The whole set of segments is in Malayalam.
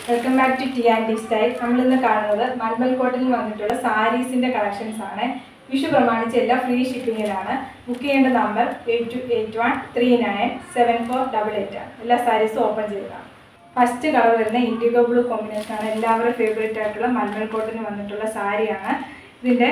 Welcome back to T and T style നമ്മളിന്ന് കാണുന്നത് മൽമൽ കോട്ടനിൽ വന്നിട്ടുള്ള സാരീസിന്റെ കളക്ഷൻസ് ആണ് വിഷു പ്രമാണിച്ച് എല്ലാം ഫ്രീ ഷിപ്പിങ്ങിലാണ് ബുക്ക് ചെയ്യേണ്ട number eight two eight one three nine seven four double eight ആണ് എല്ലാ സാരീസും ഓപ്പൺ ചെയ്തതാണ് ഫസ്റ്റ് കളർ വരുന്ന ഇൻഡിഗോ ബ്ലൂ കോമ്പിനേഷൻ ആണ് എല്ലാവരും ഫേവറേറ്റ് ആയിട്ടുള്ള മൽമൽ കോട്ടന് വന്നിട്ടുള്ള സാരിയാണ് ഇതിൻ്റെ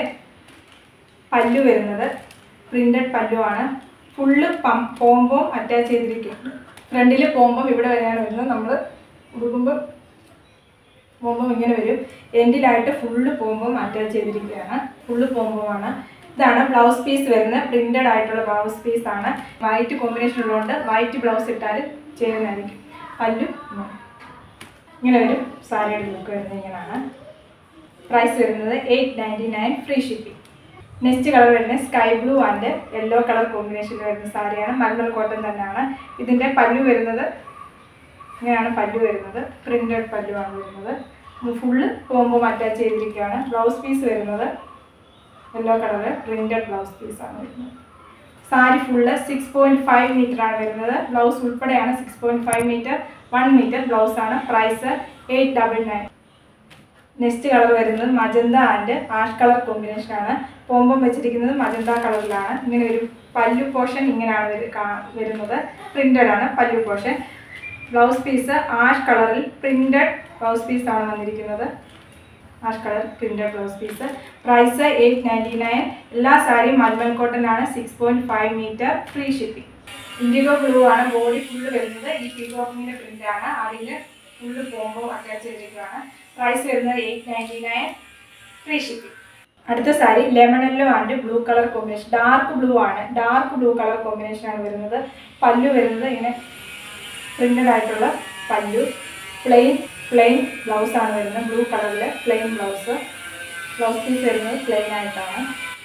പല്ലു വരുന്നത് പ്രിന്റഡ് പല്ലുവാണ് ഫുള്ള് പം പോംബോം അറ്റാച്ച് ചെയ്തിരിക്കും ഫ്രണ്ടിൽ പോംബം ഇവിടെ വരെയാണ് വരുന്നത് നമ്മൾ ഉടുക്കുമ്പോൾ പോംബം ഇങ്ങനെ വരും എൻഡിലായിട്ട് ഫുള്ള് പോംബം അറ്റാച്ച് ചെയ്തിരിക്കുകയാണ് ഫുള്ള് പോംബമാണ് ഇതാണ് ബ്ലൗസ് പീസ് വരുന്നത് പ്രിന്റഡ് ആയിട്ടുള്ള ബ്ലൗസ് പീസ് ആണ് വൈറ്റ് കോമ്പിനേഷൻ ഉള്ളതുകൊണ്ട് വൈറ്റ് ബ്ലൗസ് ഇട്ടാൽ ചേരുന്നതായിരിക്കും പല്ലു ഇങ്ങനെ. ഇങ്ങനെ വരും സാരിയുടെ ലുക്ക് വരുന്നത് ഇങ്ങനെയാണ് പ്രൈസ് വരുന്നത് eight ninety nine free shipping next colour വരുന്നത് sky blue and yellow colour കോമ്പിനേഷനിൽ വരുന്ന സാരിയാണ് മൽമൽ കോട്ടൺ തന്നെയാണ് ഇതിൻ്റെ പല്ലു വരുന്നത് ഇങ്ങനെയാണ് പല്ലു വരുന്നത് പ്രിന്റഡ് പല്ലുവാണ് വരുന്നത് ഇത് ഫുള്ള് കോമ്പോ അറ്റാച്ച് ചെയ്തിരിക്കുകയാണ് ബ്ലൗസ് പീസ് വരുന്നത് യെല്ലോ കളറ് പ്രിന്റഡ് ബ്ലൗസ് പീസാണ് വരുന്നത് sari full six point five metre ആണ് വരുന്നത് ബ്ലൗസ് ഉൾപ്പെടെയാണ് six point five metre one metre blouse ആണ് price eight double nine next colour വരുന്നത് magenta and ash colour combination ആണ് പോമ്പം വെച്ചിരിക്കുന്നത് മജന്ത കളറിലാണ് ഇങ്ങനെ ഒരു പല്ലു പോർഷൻ ഇങ്ങനെയാണ് വരു- കാ- വരുന്നത് പ്രിന്റഡ് ആണ് pallu portion blouse piece ash കളറിൽ പ്രിന്റഡ് ബ്ലൗസ് പീസ് ആണ് വന്നിരിക്കുന്നത് ash colour printed blouse piece price eight ninety nine എല്ലാ സാരിയും മൽമൽ കോട്ടൺ ആണ് six point five metre free shipping indigo blue ആണ് ബോഡി ഫുള്ള് വരുന്നത് ഈ പീകോക്കിന്റെ പ്രിന്റ് ആണ് അതിൽ ഫുള്ള് കോമ്പോ അറ്റാച്ച് ചെയ്തിരിക്കുകയാണ് പ്രൈസ് വരുന്നത് eight ninety nine free shipping അടുത്ത sari lemon yellow and blue colour combination dark blue ആണ് ഡാർക്ക് ബ്ലൂ കളർ കോമ്പിനേഷൻ ആണ് വരുന്നത് പല്ലു വരുന്നത് ഇങ്ങനെ പ്രിന്റഡ് ആയിട്ടുള്ള പല്ലു പ്ലെയിൻ പ്ലെയിൻ ബ്ലൗസ് ആണ് വരുന്നത് ബ്ലൂ കളറിൽ പ്ലെയിൻ ബ്ലൗസ് ബ്ലൗസ് പീസ് വരുന്നത് പ്ലെയിൻ ആയിട്ടാണ്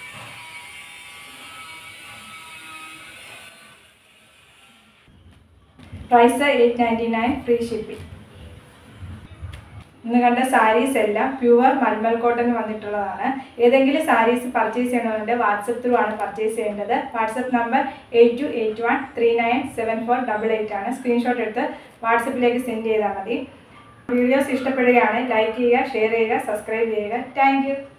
price eight ninety nine free shipping ഇന്ന് കണ്ട സാരീസ് എല്ലാം പ്യുവർ മൽമൽ കോട്ടൺ വന്നിട്ടുള്ളതാണ് ഏതെങ്കിലും സാരീസ് പർച്ചേസ് ചെയ്യണമെന്നുണ്ട് വാട്സപ്പ് ത്രൂ ആണ് പർച്ചേസ് ചെയ്യേണ്ടത് WhatsApp number eight two eight one three nine seven four double eight ആണ് സ്ക്രീൻഷോട്ട് എടുത്ത് വാട്സപ്പിലേക്ക് സെൻഡ് ചെയ്താൽ മതി വീഡിയോസ് ഇഷ്ടപ്പെടുകയാണ് ലൈക്ക് ചെയ്യുക ഷെയർ ചെയ്യുക സബ്സ്ക്രൈബ് ചെയ്യുക താങ്ക് യു